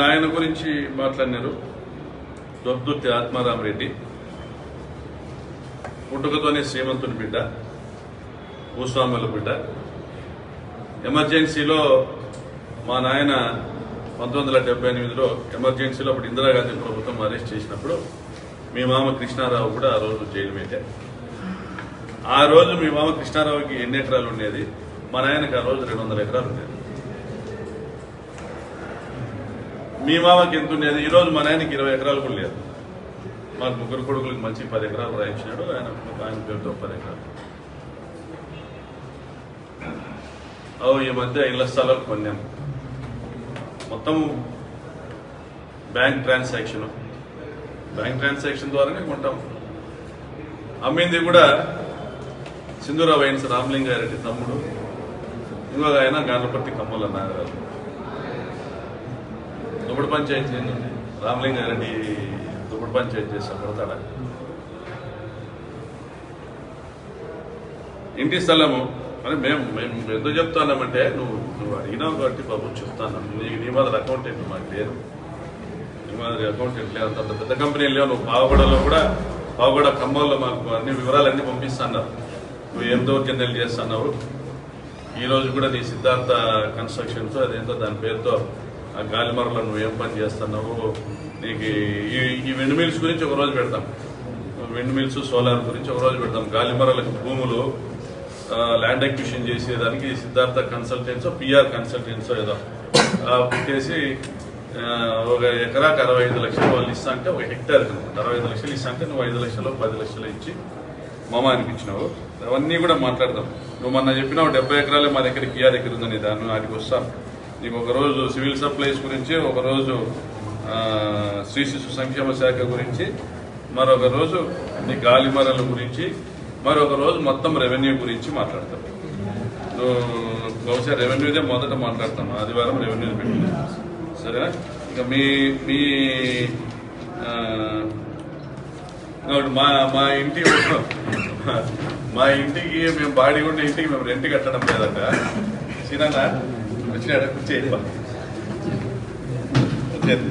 నాయన గురించి మాట్లాడినారు దొద్దుర్తి ఆత్మారామరెడ్డి పుట్టుకతోనే శ్రీమంతుని బిడ్డ భూస్వాముల బిడ్డ ఎమర్జెన్సీలో మా నాయన పంతొమ్మిది వందల డెబ్బై ఎనిమిదిలో ఎమర్జెన్సీలో అప్పుడు ఇందిరాగాంధీ ప్రభుత్వం అరెస్ట్ చేసినప్పుడు మీ మామ కృష్ణారావు కూడా ఆ రోజు జైలు పెట్టా ఆ రోజు మీ మామ కృష్ణారావుకి ఎన్ని ఎకరాలు ఉండేది మా నాయనకి ఆ రోజు రెండు వందల ఎకరాలు ఉండేది మీ మామకి ఎంత ఉండేది ఈ రోజు మా నాయనకి ఇరవై ఎకరాలు కూడా లేదు మాకు ముగ్గురు కొడుకులకు మంచి పది ఎకరాలు రాయించినాడు ఆయన ఆయన పేరుతో పది ఎకరాలు అవు ఈ మధ్య ఇళ్ల స్థలాలు కొన్నాం మొత్తం బ్యాంక్ ట్రాన్సాక్షన్ బ్యాంక్ ట్రాన్సాక్షన్ ద్వారానే కొంటాం అమ్మింది కూడా సింధూరావు వైన్స్ రామలింగారెడ్డి తమ్ముడు ఇంకొక ఆయన గానపర్తి కమ్మల నాగరాజు దుబ్బడి పంచాయతీ ఏంటండి రామలింగారెడ్డి దుబ్బడి పంచాయతీ చేస్తా పడతాడా ఇంటి స్థలము అని మేము మేము ఎందుకు చెప్తున్నామంటే నువ్వు నువ్వు అడిగినావు కాబట్టి బాబు చెప్తాను నీకు నీ మాదిరి అకౌంటెంట్ మాకు లేదు నీ మాదిరి అకౌంటెంట్ లేదు అంత పెద్ద కంపెనీ లేవు నువ్వు పావగడలో కూడా పావగడ ఖమ్మంలో మాకు అన్ని వివరాలన్నీ పంపిస్తున్నారు నువ్వు ఏం దౌర్జన్యాలు చేస్తున్నావు ఈ రోజు కూడా నీ సిద్ధార్థ కన్స్ట్రక్షన్స్ అదేంటో దాని పేరుతో ఆ గాలిమరలో నువ్వు ఏం పని చేస్తున్నావు నీకు ఈ ఈ విండ్ మిల్స్ గురించి ఒక రోజు పెడతాం విండ్ మిల్స్ సోలార్ గురించి ఒక రోజు పెడతాం గాలిమరలకు భూములు ఆ, ల్యాండ్ అక్విజిషన్ చేసేదానికి సిద్ధార్థ కన్సల్టెన్సో పిఆర్ కన్సల్టెన్సో ఏదో ఆ, పెట్టేసి ఆ, ఒక ఎకరాకు అరవై ఐదు లక్షలు వాళ్ళు ఇస్తా అంటే ఒక హెక్టార్ అరవై ఐదు లక్షలు ఇస్తా అంటే నువ్వు ఐదు లక్షలు పది లక్షలు ఇచ్చి మామ అనిపించినావు అవన్నీ కూడా మాట్లాడదాం నువ్వు మొన్న చెప్పినావు డెబ్బై ఎకరాలే మా దగ్గర కియా దగ్గర ఉందని దాన్ని వాటికి వస్తాం నీకు ఒక రోజు సివిల్ సప్లైస్ గురించి ఒక రోజు ఆ, శ్రీ శిశు సంక్షేమ శాఖ గురించి మరొక రోజు నీ గాలిమరల గురించి మరొక రోజు మొత్తం రెవెన్యూ గురించి మాట్లాడతాం నువ్వు బహుశా రెవెన్యూదే మొదట మాట్లాడతాం ఆదివారం రెవెన్యూ పెట్టింది సరేనా ఇక మీ మీ ఆ, కాబట్టి మా మా ఇంటి మా ఇంటికి మేము బాడీ ఉండే ఇంటికి మేము రెంట్ కట్టడం లేదంట సీనన్న వచ్చినాడు కూర్చేయి బా. వచ్చేది.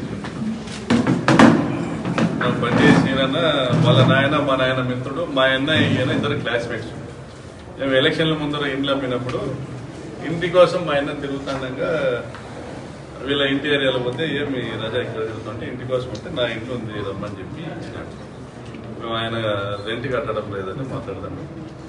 మా బండి సీనన్న వాళ్ళ నాయన మా నాయన మిత్రుడు మా అన్న ఈయన ఇద్దరు క్లాస్మేట్స్ మేము ఎలక్షన్ల ముందర ఇండ్లు అమ్మినప్పుడు ఇంటి కోసం మా అన్న తిరుగుతుండగా వీళ్ళ ఇంటి ఏరియాలో పోతే ఏమి రజా ఇక్కడ తిరుగుతుంటే ఇంటి కోసం వస్తే నా ఇంట్లో ఉంది రమ్మని చెప్పి ఇచ్చినాడు మేము ఆయన రెంట్ కట్టడం లేదని మాట్లాడదాము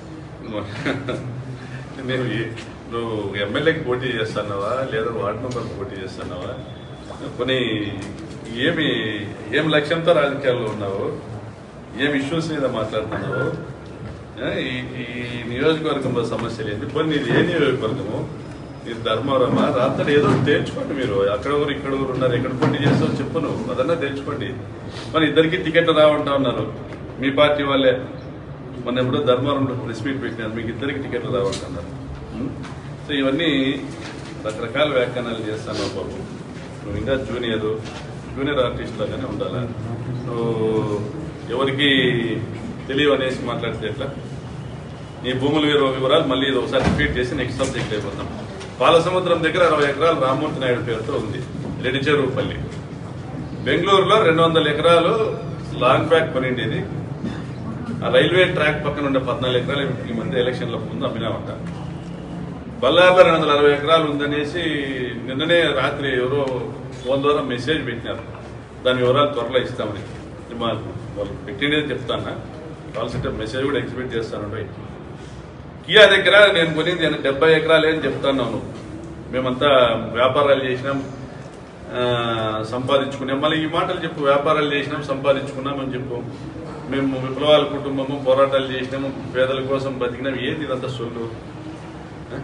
నేను ఏ- నువ్వు ఎమ్మెల్యేకి పోటీ చేస్తున్నావా లేదా వార్డు మెంబర్ పోటీ చేస్తున్నావా కొన్ని ఏమి ఏం లక్ష్యంతో రాజకీయాల్లో ఉన్నావు ఏం ఇష్యూస్ మీద మాట్లాడుతున్నావు ఆ, ఈ ఈ నియోజకవర్గంలో సమస్యలు ఏంటి కొన్ని ఇది ఏ నియోజకవర్గము ఇది ధర్మవరమా రాత్రి ఏదో తేల్చుకోండి మీరు అక్కడ ఊరు ఇక్కడ ఊరు ఉన్నారు ఎక్కడ పోటీ చేస్తావు చెప్పు నువ్వు అదన్నా తేల్చుకోండి మరి ఇద్దరికి టికెట్లు రావంటా ఉన్నారు మీ పార్టీ వాళ్ళే మొన్న ఎప్పుడో ధర్మవరంలో ప్రెస్ మీట్ పెట్టినారు మీకు ఇద్దరికి టికెట్లు రావంటున్నారు ఉం? సో ఇవన్నీ రకరకాల వ్యాఖ్యానాలు చేస్తాను బాబు నువ్వు ఇంకా జూనియర్ జూనియర్ ఆర్టిస్ట్ లాగానే ఉండాలా నువ్వు ఎవరికి తెలియవనేసి మాట్లాడితే ఎట్లా నీ భూముల వివర వివరాలు మళ్ళీ ఇది ఒకసారి రిపీట్ చేసి నెక్స్ట్ సబ్జెక్ట్ అయిపోతాం పాలసముద్రం దగ్గర అరవై ఎకరాలు రామ్మూర్తి నాయుడు పేరుతో ఉంది రెడ్డిచెరువుపల్లి బెంగళూరులో రెండు వందల ఎకరాలు లాంగ్ బ్యాక్ కొనిండేది ఆ రైల్వే ట్రాక్ పక్కన ఉండే పద్నాలుగు ఎకరాలు ఈ మధ్య ఎలక్షన్ల ముందు అమ్మినామంట బళ్ళార్లో రెండు వందల అరవై ఎకరాలు ఉందనేసి నిన్ననే రాత్రి ఎవరో ఫోన్ ద్వారా మెసేజ్ పెట్టినారు దాని వివరాలు త్వరలో ఇస్తామని ఇది మా వాళ్ళు పెట్టిండేది చెప్తానా కావాల్సింటే మెసేజ్ కూడా ఎక్స్పెక్ట్ చేస్తాను పోయి కియా దగ్గర నేను కొనింది ఎన- డెబ్బై ఎకరాలే అని చెప్తున్నాను నువ్వు మేమంతా వ్యాపారాలు చేసినాం ఆ, సంపాదించుకున్నాం మళ్ళీ ఈ మాటలు చెప్పు వ్యాపారాలు చేసినాం సంపాదించుకున్నాం అని చెప్పు మేము విప్లవాల కుటుంబము పోరాటాలు చేసినాము పేదల కోసం బతికినాం ఏంది ఇదంతా సొల్లు ఆ?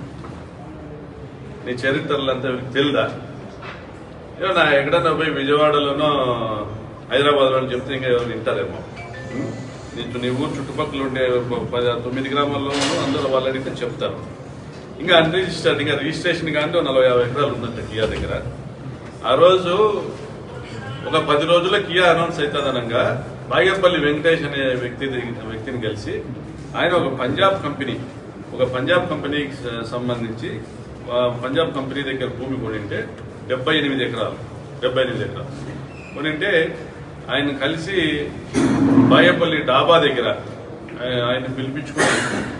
నీ చరిత్రలు అంతా ఎవరికి తెలుదా ఏమో నా ఎక్కడన్నా పోయి విజయవాడలోనో హైదరాబాద్లో చెప్తే ఇంకా ఎవరు వింటారేమో ఉం? నీ నీ ఊరు చుట్టుపక్కల ఉండే ఒక పది తొమ్మిది గ్రామాల్లోనూ అందరూ వాళ్ళు అడిగితే చెప్తారు ఇంకా అన్రిజిస్టర్డ్ ఇంకా రిజిస్ట్రేషన్ కానీ ఓ నలభై యాభై ఎకరాలు ఉందంట కియా దగ్గర ఆ రోజు ఒక పది రోజుల్లో కియా అనౌన్స్ అవుతుందనగా బాగేపల్లి వెంకటేష్ అనే వ్యక్తి దగ్గ- వ్యక్తిని కలిసి ఆయన ఒక పంజాబ్ కంపెనీ ఒక పంజాబ్ కంపెనీకి స- సంబంధించి ఆ పంజాబ్ కంపెనీ దగ్గర భూమి కొనింటే డెబ్బై ఎనిమిది ఎకరాలు డెబ్బై ఎనిమిది ఎకరాలు కొనింటే ఆయన కలిసి బాయపల్లి డాబా దగ్గర ఆయ- ఆయన పిలిపించుకుని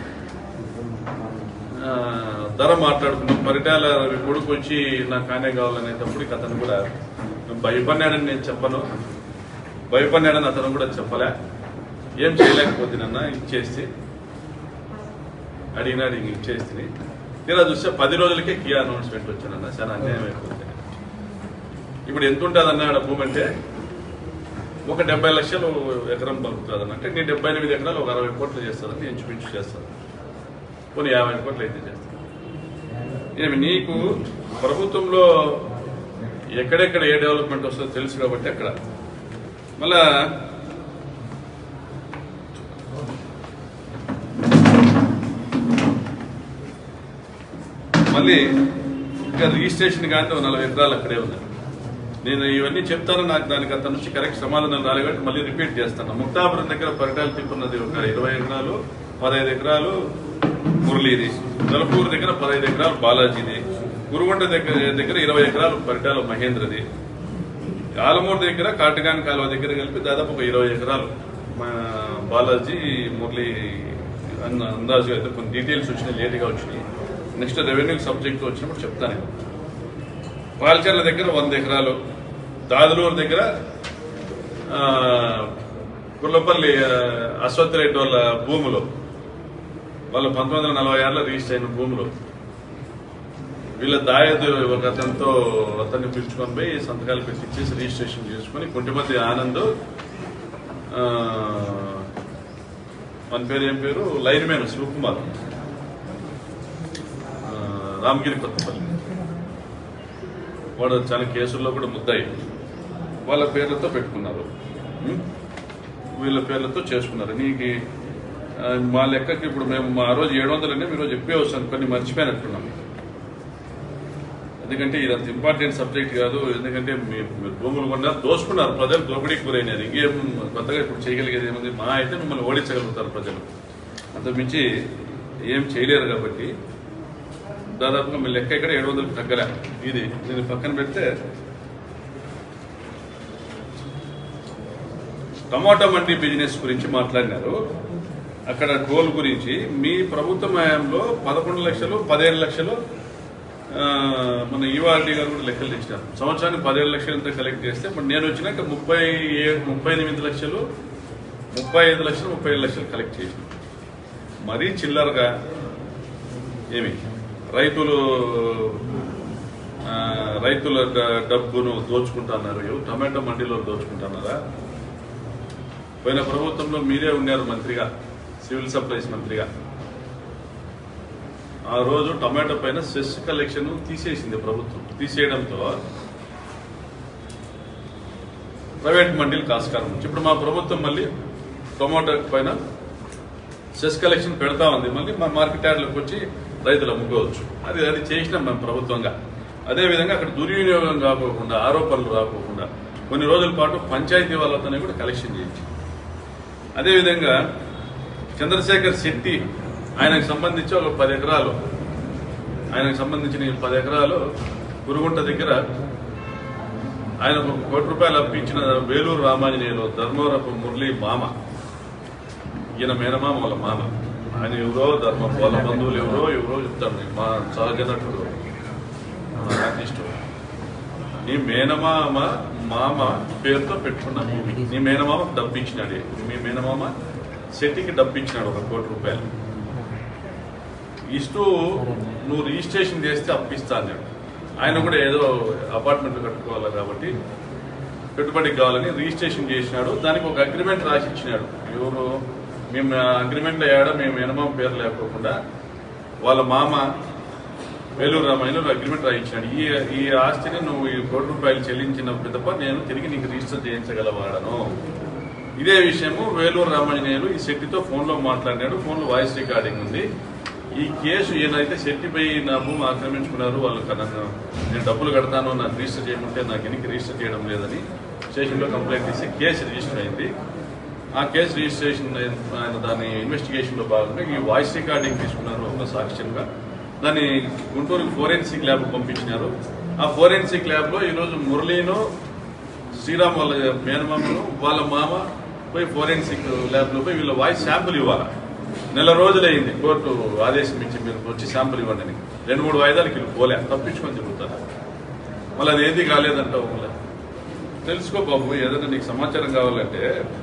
ఆ, ధర మాట్లాడుకున్నాం పరిటాల కొడుకు వచ్చి నాకు కానే కావాలనేటప్పటికి అతను కూడా భయపడినాడని నేను చెప్పను భయపడినాడని అతను కూడా చెప్పలే ఏం చేయలేకపోతున్నాన్న ఇచ్చేస్తే అడిగినాడు ఇంక ఇచ్చేస్తే తీరా చూస్తే పది రోజులకే కియా అనౌన్స్మెంట్ వచ్చానన్న చాలా అన్యాయం అయిపోతుంది ఇప్పుడు ఎంత ఉంటుంది అన్నాడు భూమి అంటే ఒక డెబ్బై లక్షలు ఎకరం పలుకుతుంది అంటే నీ డెబ్బై ఎనిమిది ఎకరాలు ఒక అరవై కోట్లు చేస్తుందని ఇంచుమించు చేస్తాను కొన్ని యాభై కోట్లు అయితే చేస్తాను ఏమి నీకు ప్రభుత్వంలో ఎక్కడెక్కడ ఏ డెవలప్మెంట్ వస్తుందో తెలుసు కాబట్టి అక్కడ మళ్ళా మళ్ళీ ఇంకా రిజిస్ట్రేషన్ కానీ ఒక నలభై ఎకరాలు అక్కడే ఉన్నాయి నేను ఇవన్నీ చెప్తాను నాకు దానికి అంత నుంచి కరెక్ట్ సమాధానం రాలేదు కాబట్టి మళ్ళీ రిపీట్ చేస్తాను ముక్తాపురం దగ్గర పరిటాలు తిప్పున్నది ఒక ఇరవై ఎకరాలు పదహైదు ఎకరాలు మురళీది నలుపూరు దగ్గర పదహైదు ఎకరాలు బాలాజీది గురువంట దగ్గర దగ్గర ఇరవై ఎకరాలు పరిటాలు మహేంద్రది ఆలమూరు దగ్గర కాటగాని కాలువ దగ్గర కలిపి దాదాపు ఒక ఇరవై ఎకరాలు మా బాలాజీ మురళి అన్న అందాజుగా అయితే కొన్ని డీటెయిల్స్ వచ్చినాయి లేట్గా వచ్చినాయి నెక్స్ట్ రెవెన్యూ సబ్జెక్ట్ వచ్చినప్పుడు చెప్తాను నేను. పాల్చర్ల దగ్గర వంద ఎకరాలు దాదులూరు దగ్గర ఆ, గుల్లపల్లి ఆ, అశ్వత్ రెడ్డి వాళ్ళ భూములు వాళ్ళు పంతొమ్మిది వందల నలభై ఆరులో రిజిస్టర్ అయిన భూములు వీళ్ళ దాయదు ఒక అతనితో అతన్ని పిలుచుకొని పోయి సంతకాలు పెట్టి ఇచ్చేసి రిజిస్ట్రేషన్ చేసుకుని కుంటిమతి ఆనంద్ ఆ, మన పేరు ఏం పేరు లైన్ మ్యాన్ శివకుమార్ ఆ, రామగిరి కొత్తపల్లి వాడు చాలా కేసుల్లో కూడా ముద్దాయి వాళ్ళ పేర్లతో పెట్టుకున్నారు ఉం? వీళ్ళ పేర్లతో చేసుకున్నారు నీకు ఆ, మా లెక్కకి ఇప్పుడు మేము మా ఆ రోజు ఏడు వందలనే మీరు చెప్పే వస్తాను కొన్ని మర్చిపోయినట్టున్నాం ఎందుకంటే ఇదంత ఇంపార్టెంట్ సబ్జెక్ట్ కాదు ఎందుకంటే మీరు మీరు భూములు కొన్నారు దోసుకున్నారు ప్రజలు దోపిడీకి గురైనారు ఇంకేం కొత్తగా ఇప్పుడు చేయగలిగేది ఏముంది మా అయితే మిమ్మల్ని ఓడించగలుగుతారు ప్రజలు అంత మించి ఏం చేయలేరు కాబట్టి దాదాపుగా మీ లెక్క ఇక్కడ ఏడు వందలకు తగ్గలే ఇది దీన్ని పక్కన పెడితే టమాటా మండీ బిజినెస్ గురించి మాట్లాడినారు అక్కడ గోల్ గురించి మీ ప్రభుత్వ హయాంలో పదకొండు లక్షలు పదిహేడు లక్షలు ఆ, మన ఈవార్డీ గారు కూడా లెక్కలు తెచ్చినారు సంవత్సరానికి పదిహేడు లక్షలు ఎంత కలెక్ట్ చేస్తే ఇప్పుడు నేను వచ్చినాక ముప్పై ఏడు ముప్పై ఎనిమిది లక్షలు ముప్పై ఐదు లక్షలు ముప్పై ఏడు లక్షలు కలెక్ట్ చేసినాం మరీ చిల్లరగా ఏమి రైతులు ఆ, రైతుల డ- డబ్బును దోచుకుంటున్నారు ఎవరు టమాటో మండీలో దోచుకుంటున్నారా పోయిన ప్రభుత్వంలో మీరే ఉన్నారు మంత్రిగా సివిల్ సప్లైస్ మంత్రిగా ఆ రోజు టమాటో పైన సెస్ కలెక్షన్ తీసేసింది ప్రభుత్వం తీసేయడంతో ప్రైవేట్ మండీలకు ఆస్కారం ఉంది ఇప్పుడు మా ప్రభుత్వం మళ్ళీ టొమాటో పైన సెస్ కలెక్షన్ పెడతా ఉంది మళ్ళీ మా మార్కెట్ యార్డ్లకు వచ్చి రైతులు అమ్ముకోవచ్చు అది అది చేసినాం మేము ప్రభుత్వంగా అదేవిధంగా అక్కడ దుర్వినియోగం కాకోకుండా ఆరోపణలు రాకోకుండా కొన్ని రోజుల పాటు పంచాయతీ వాళ్ళతోనే కూడా కలెక్షన్ చేయించి అదేవిధంగా చంద్రశేఖర్ శెట్టి ఆయనకు సంబంధించి ఒక పది ఎకరాలు ఆయనకు సంబంధించిన ఈ పది ఎకరాలు గురుగుంట దగ్గర ఆయన ఒక కోటి రూపాయలు అప్పించిన వేలూరు రామాంజనేయులు ధర్మవరపు మురళి మామ ఈయన మేనమామ వాళ్ళ మామ ఆయన ఎవరో ధర్మ వాళ్ళ బంధువులు ఎవరో ఎవరో చెప్తాడు నీకు. మా సహజ నటుడు మా ఆర్టిస్టు నీ మేనమామ మామ పేరుతో పెట్టుకున్న భూమి నీ మేనమామ డబ్బు ఇచ్చినాడు మీ మేనమామ శెట్టికి డబ్బు ఇచ్చినాడు ఒక కోటి రూపాయలు ఇస్తూ నువ్వు రిజిస్ట్రేషన్ చేస్తే అప్పిస్తా అన్నాడు ఆయన కూడా ఏదో అపార్ట్మెంట్లు కట్టుకోవాలి కాబట్టి పెట్టుబడికి కావాలని రిజిస్ట్రేషన్ చేసినాడు దానికి ఒక అగ్రిమెంట్ రాసి ఇచ్చినాడు ఎవరు మేము అగ్రిమెంట్లో ఏడ మేము మినిమం పేరు లేకోకుండా వాళ్ళ మామ వేలూరు రామాయణ అగ్రిమెంట్ రాయించాడు ఈ ఈ ఆస్తిని నువ్వు ఈ కోటి రూపాయలు చెల్లించిన పిదప నేను తిరిగి నీకు రిజిస్టర్ చేయించగలవాడను ఇదే విషయము వేలూరు రామాంజనేయులు ఈ శెట్టితో ఫోన్లో మాట్లాడినాడు ఫోన్లో వాయిస్ రికార్డింగ్ ఉంది ఈ కేసు ఈయనైతే శెట్టిపై నా భూమి ఆక్రమించుకున్నారు వాళ్ళు నన్ను నేను డబ్బులు కడతాను నాకు రిజిస్టర్ చేయమంటే నాకు ఎనికి రిజిస్టర్ చేయడం లేదని స్టేషన్లో కంప్లైంట్ చేసి కేసు రిజిస్టర్ అయింది ఆ కేసు రిజిస్ట్రేషన్ అయిన- ఆయన దాని ఇన్వెస్టిగేషన్లో భాగంగా ఈ వాయిస్ రికార్డింగ్ తీసుకున్నారు ఒక సాక్ష్యంగా దాన్ని గుంటూరు ఫోరెన్సిక్ ల్యాబ్ పంపించినారు ఆ ఫోరెన్సిక్ ల్యాబ్ లో ఈరోజు మురళీను శ్రీరామ్ వాళ్ళ మేనమామను వాళ్ళ మామ పోయి ఫోరెన్సిక్ ల్యాబ్ లో పోయి వీళ్ళ వాయిస్ శాంపుల్ ఇవ్వాలి నెల రోజులైంది కోర్టు ఆదేశం ఇచ్చి మీరు వచ్చి శాంపుల్ ఇవ్వండి అని రెండు మూడు వాయిదాలకి వీళ్ళు పోలే తప్పించుకొని తిరుగుతారు మళ్ళీ అది ఏది కాలేదంటావు మళ్ళీ తెలుసుకో బాబు ఏదైనా నీకు సమాచారం కావాలంటే